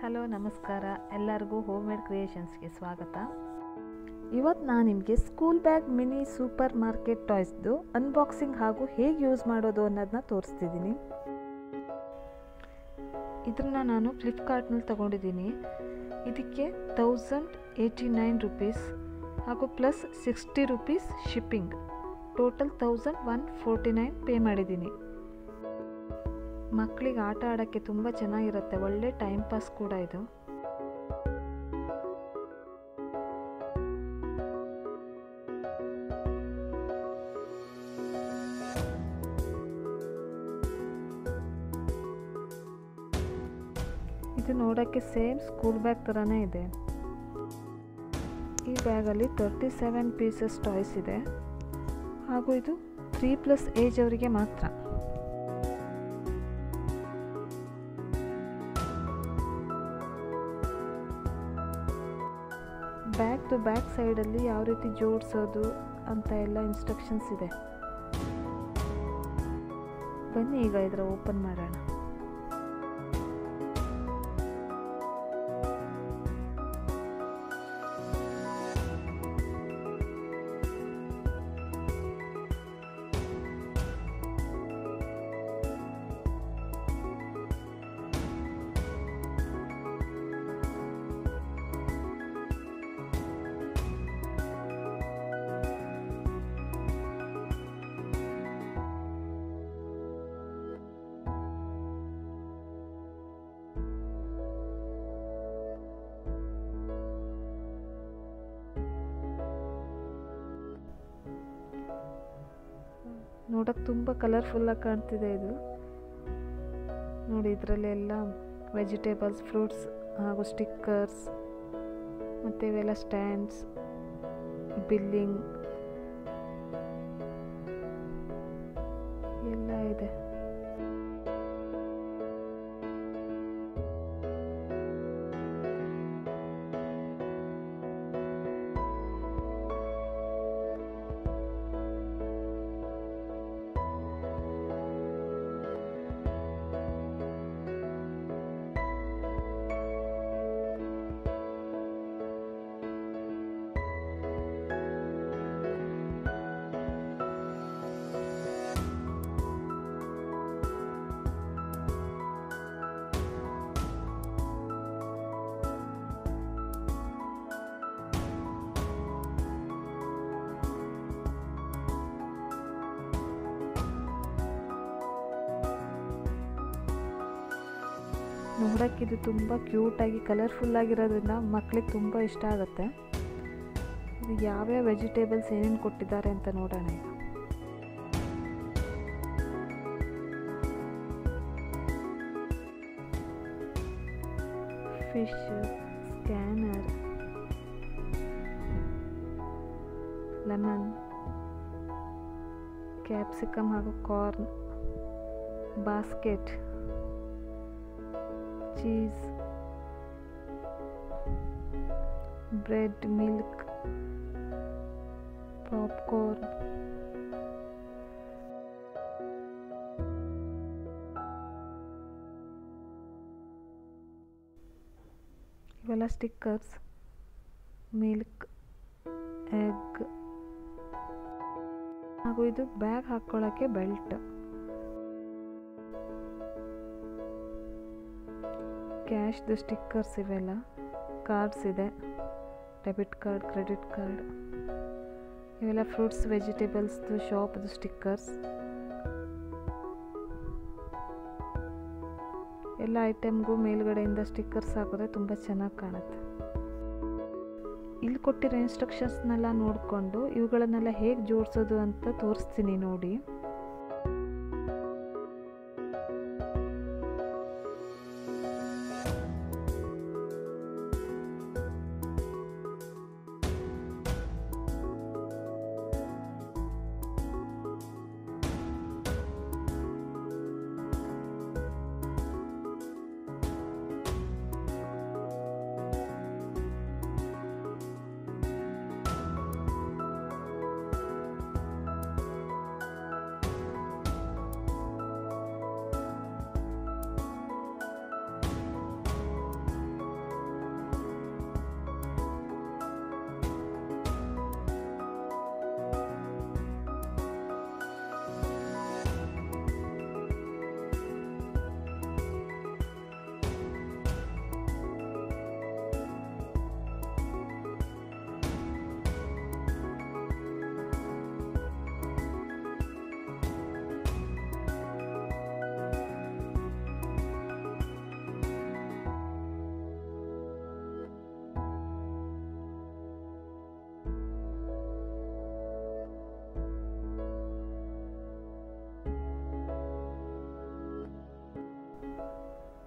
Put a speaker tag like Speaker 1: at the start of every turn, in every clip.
Speaker 1: hello ನಮಸ್ಕಾರ ಎಲ್ಲರಿಗೂ home made ಕ್ರಿಯೇಷನ್ಸ್ಗೆ ಸ್ವಾಗತ ಇವತ್ತು ನಾನು ನಿಮಗೆ school bag mini super market ಟಾಯ್ಸ್ದು ಅನ್ಬಾಕ್ಸಿಂಗ್ ಹಾಗೂ ಹೇಗೆ ಯೂಸ್ ಮಾಡೋದು ಅನ್ನೋದನ್ನ ತೋರಿಸ್ತಿದ್ದೀನಿ ಇದನ್ನು ನಾನು ಫ್ಲಿಪ್ಕಾರ್ಟ್ನಲ್ಲಿ ತೊಗೊಂಡಿದ್ದೀನಿ ಇದಕ್ಕೆ ತೌಸಂಡ್ ಏಯ್ಟಿ ನೈನ್ ರುಪೀಸ್ ಹಾಗೂ plus sixty rupees shipping total thousand one forty nine pay ಮಾಡಿದ್ದೀನಿ ಮಕ್ಕಳಿಗೆ ಆಟ ಆಡೋಕ್ಕೆ ತುಂಬ ಚೆನ್ನಾಗಿರುತ್ತೆ ಒಳ್ಳೆ ಟೈಮ್ ಪಾಸ್ ಕೂಡ ಇದು ಇದು ನೋಡೋಕ್ಕೆ ಸೇಮ್ ಸ್ಕೂಲ್ ಬ್ಯಾಗ್ ಥರನೇ ಇದೆ ಈ ಬ್ಯಾಗಲ್ಲಿ ತರ್ಟಿ ಸೆವೆನ್ ಪೀಸಸ್ ಟಾಯ್ಸ್ ಇದೆ ಹಾಗೂ ಇದು ತ್ರೀ ಪ್ಲಸ್ ಏಜ್ ಅವರಿಗೆ ಮಾತ್ರ ಬ್ಯಾಕ್ ಟು ಬ್ಯಾಕ್ ಸೈಡಲ್ಲಿ ಯಾವ ರೀತಿ ಜೋಡಿಸೋದು ಅಂತ ಎಲ್ಲ ಇನ್ಸ್ಟ್ರಕ್ಷನ್ಸ್ ಇದೆ ಬನ್ನಿ ಈಗ ಇದರ ಓಪನ್ ಮಾಡೋಣ ನೋಡೋಕೆ ತುಂಬ ಕಲರ್ಫುಲ್ಲಾಗಿ ಕಾಣ್ತಿದೆ ಇದು ನೋಡಿ ಇದರಲ್ಲೆಲ್ಲ ವೆಜಿಟೇಬಲ್ಸ್ ಫ್ರೂಟ್ಸ್ ಹಾಗೂ ಸ್ಟಿಕ್ಕರ್ಸ್ ಮತ್ತು ಇವೆಲ್ಲ ಸ್ಟ್ಯಾಂಡ್ಸ್ ಬಿಲ್ಲಿಂಗ್ ಎಲ್ಲ ಇದೆ ನೋಡೋಕ್ಕಿದು ತುಂಬ ಕ್ಯೂಟಾಗಿ ಕಲರ್ಫುಲ್ ಆಗಿರೋದ್ರಿಂದ ಮಕ್ಕಳಿಗೆ ತುಂಬ ಇಷ್ಟ ಆಗುತ್ತೆ ಇದು ಯಾವ್ಯಾವ ವೆಜಿಟೇಬಲ್ಸ್ ಏನೇನು ಕೊಟ್ಟಿದ್ದಾರೆ ಅಂತ ನೋಡೋಣ ಈಗ ಫಿಶ್ ಸ್ಕ್ಯಾನರ್ ಲೆಮನ್ ಕ್ಯಾಪ್ಸಿಕಮ್ ಹಾಗೂ corn basket cheese bread milk popcorn ಇವೆಲ್ಲ ಸ್ಟಿಕ್ಕರ್ಸ್ ಮಿಲ್ಕ್ ಎಗ್ ಹಾಗೂ ಇದು ಬ್ಯಾಗ್ ಹಾಕ್ಕೊಳ್ಳೋಕ್ಕೆ ಬೆಲ್ಟ್ ಕ್ಯಾಶ್ದು ಸ್ಟಿಕ್ಕರ್ಸ್ ಇವೆಲ್ಲ ಕಾರ್ಡ್ಸ್ ಇದೆ ಡೆಬಿಟ್ ಕಾರ್ಡ್ ಕ್ರೆಡಿಟ್ ಕಾರ್ಡ್ ಇವೆಲ್ಲ ಫ್ರೂಟ್ಸ್ ವೆಜಿಟೇಬಲ್ಸ್ದು ಶಾಪ್ದು ಸ್ಟಿಕ್ಕರ್ಸ್ ಎಲ್ಲ ಐಟಮ್ಗೂ ಮೇಲ್ಗಡೆಯಿಂದ ಸ್ಟಿಕ್ಕರ್ಸ್ ಹಾಕಿದ್ರೆ ತುಂಬ ಚೆನ್ನಾಗಿ ಕಾಣುತ್ತೆ ಇಲ್ಲಿ ಕೊಟ್ಟಿರೋ ಇನ್ಸ್ಟ್ರಕ್ಷನ್ಸ್ನೆಲ್ಲ ನೋಡಿಕೊಂಡು ಇವುಗಳನ್ನೆಲ್ಲ ಹೇಗೆ ಜೋಡಿಸೋದು ಅಂತ ತೋರಿಸ್ತೀನಿ ನೋಡಿ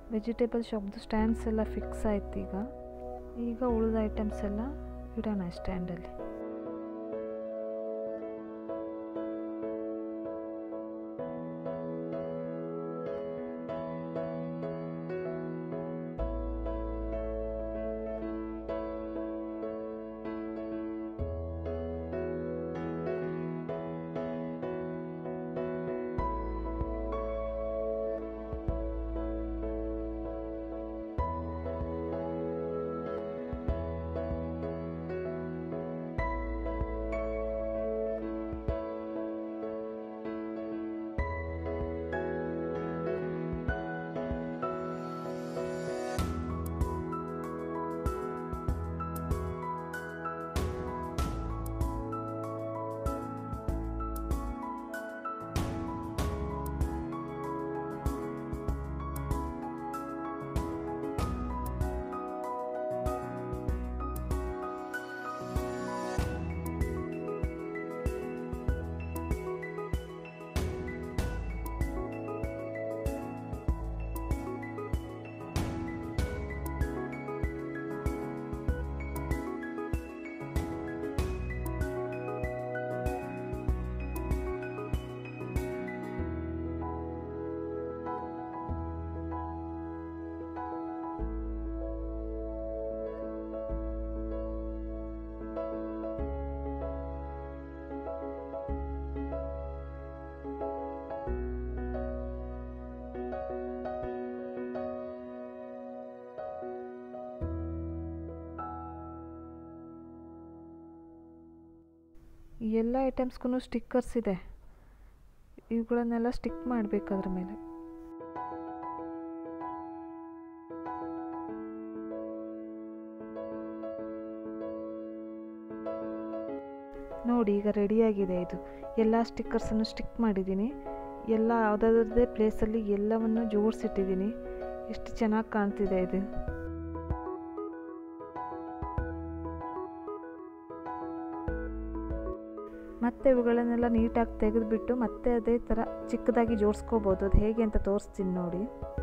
Speaker 1: ವೆಜಿಟೇಬಲ್ ಶಾಪ್ದು ಸ್ಟ್ಯಾಂಡ್ಸ್ ಎಲ್ಲ ಫಿಕ್ಸ್ ಆಯ್ತು ಈಗ ಈಗ ಉಳಿದ ಐಟಮ್ಸ್ ಎಲ್ಲ ಇಡೋಣ ಸ್ಟ್ಯಾಂಡಲ್ಲಿ ಈ ಎಲ್ಲ ಐಟಮ್ಸ್ಗೂ ಸ್ಟಿಕ್ಕರ್ಸ್ ಇದೆ ಇವುಗಳನ್ನೆಲ್ಲ ಸ್ಟಿಕ್ ಮಾಡಬೇಕು ಅದ್ರ ಮೇಲೆ ನೋಡಿ ಈಗ ರೆಡಿಯಾಗಿದೆ ಇದು ಎಲ್ಲ ಸ್ಟಿಕ್ಕರ್ಸನ್ನು ಸ್ಟಿಕ್ ಮಾಡಿದ್ದೀನಿ ಎಲ್ಲ ಯಾವುದಾದ್ರದ್ದೇ ಪ್ಲೇಸಲ್ಲಿ ಎಲ್ಲವನ್ನು ಜೋಡಿಸಿಟ್ಟಿದ್ದೀನಿ ಎಷ್ಟು ಚೆನ್ನಾಗಿ ಕಾಣ್ತಿದೆ ಇದು ಮತ್ತೆ ಇವುಗಳನ್ನೆಲ್ಲ ನೀಟಾಗಿ ತೆಗೆದುಬಿಟ್ಟು ಮತ್ತೆ ಅದೇ ಥರ ಚಿಕ್ಕದಾಗಿ ಜೋಡಿಸ್ಕೋಬೋದು ಅದು ಹೇಗೆ ಅಂತ ತೋರಿಸ್ತೀನಿ ನೋಡಿ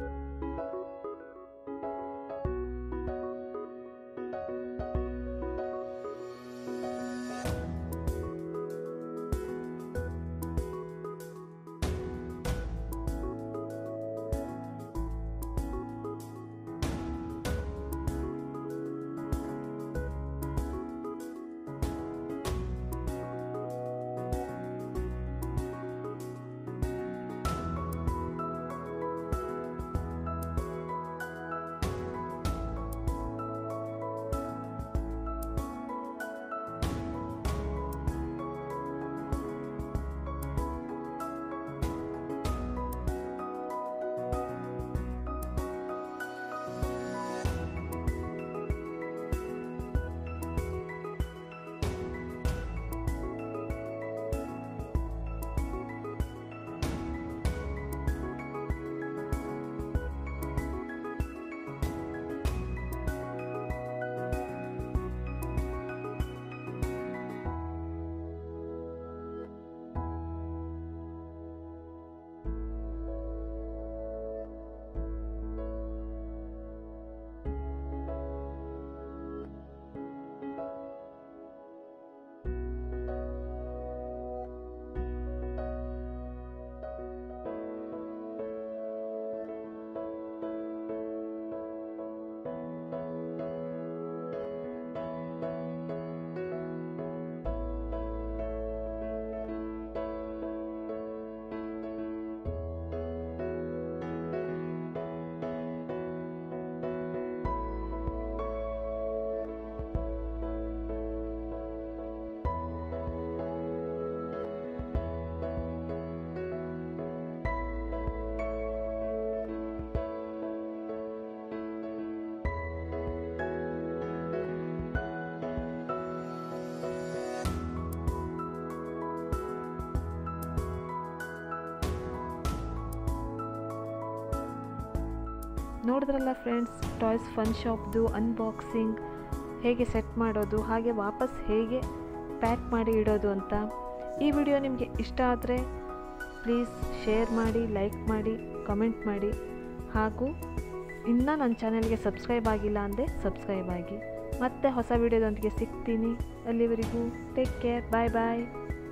Speaker 1: ನೋಡಿದ್ರಲ್ಲ ಫ್ರೆಂಡ್ಸ್ ಟಾಯ್ಸ್ ಫನ್ ಶಾಪ್ದು ಅನ್ಬಾಕ್ಸಿಂಗ್ ಹೇಗೆ ಸೆಟ್ ಮಾಡೋದು ಹಾಗೆ ವಾಪಸ್ ಹೇಗೆ ಪ್ಯಾಕ್ ಮಾಡಿ ಇಡೋದು ಅಂತ ಈ ವಿಡಿಯೋ ನಿಮಗೆ ಇಷ್ಟ ಆದರೆ ಪ್ಲೀಸ್ ಶೇರ್ ಮಾಡಿ ಲೈಕ್ ಮಾಡಿ ಕಮೆಂಟ್ ಮಾಡಿ ಹಾಗೂ ಇನ್ನೂ ನನ್ನ ಚಾನೆಲ್ಗೆ ಸಬ್ಸ್ಕ್ರೈಬ್ ಆಗಿಲ್ಲ ಅಂದರೆ ಸಬ್ಸ್ಕ್ರೈಬ್ ಆಗಿ ಮತ್ತೆ ಹೊಸ ವಿಡಿಯೋದೊಂದಿಗೆ ಸಿಗ್ತೀನಿ ಅಲ್ಲಿವರೆಗೂ ಟೇಕ್ ಕೇರ್ ಬಾಯ್ ಬಾಯ್